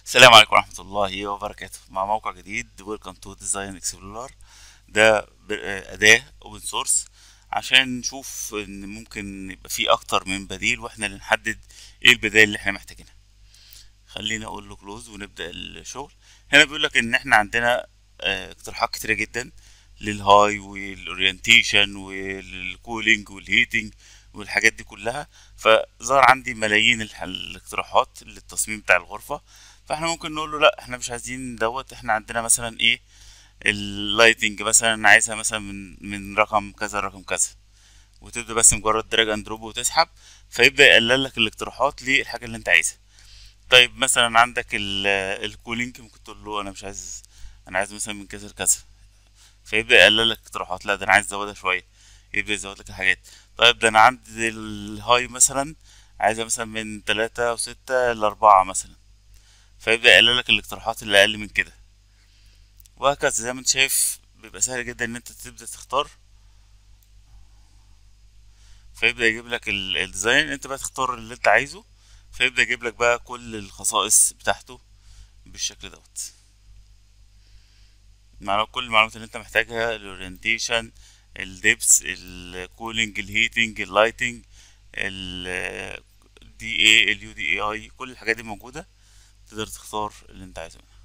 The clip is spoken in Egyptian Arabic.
السلام عليكم ورحمة الله وبركاته مع موقع جديد ويلكم تو ديزاين اكسبلورر ده ب- آه، أداة اوبن سورس عشان نشوف ان ممكن يبقى في اكتر من بديل واحنا اللي نحدد ايه البدائل اللي احنا محتاجينها خلينا اقول له كلوز ونبدأ الشغل هنا بيقول لك ان احنا عندنا آه، اقتراحات كتيرة جدا للهاي والاورينتيشن والكولينج والهيتنج والحاجات دي كلها فظهر عندي ملايين الح- الاقتراحات للتصميم بتاع الغرفة فاحنا ممكن نقول له لا احنا مش عايزين دوت احنا عندنا مثلا ايه اللايتنج مثلا عايزها مثلا من من رقم كذا لرقم كذا وتبدا بس مجرد دراج اند دروب وتسحب فيبدا يقلل لك الاقتراحات للحاجه اللي انت عايزها طيب مثلا عندك الكولينج ممكن تقول له انا مش عايز انا عايز مثلا من كذا لكذا فيبدا يقلل لك اقتراحات لا ده انا عايز ازودها شويه يبدا يزود لك الحاجات طيب ده انا عندي الهاي مثلا عايزها مثلا من تلاتة وستة لأربعة مثلا فيبدأ يقلل لك الاقتراحات اللي أقل من كده وهكذا زي ما انت شايف بيبقى سهل جدا ان انت تبدأ تختار فيبدأ يجيب لك ال- الديزاين انت بقى تختار اللي انت عايزه فيبدأ يجيب لك بقى كل الخصائص بتاعته بالشكل دوت مع كل المعلومات اللي انت محتاجها الاورينتيشن الدبس الكولينج الهيتنج اللايتنج الدي اي اليو دي اي اي كل الحاجات دي موجودة تقدر تختار اللي انت عايزه منها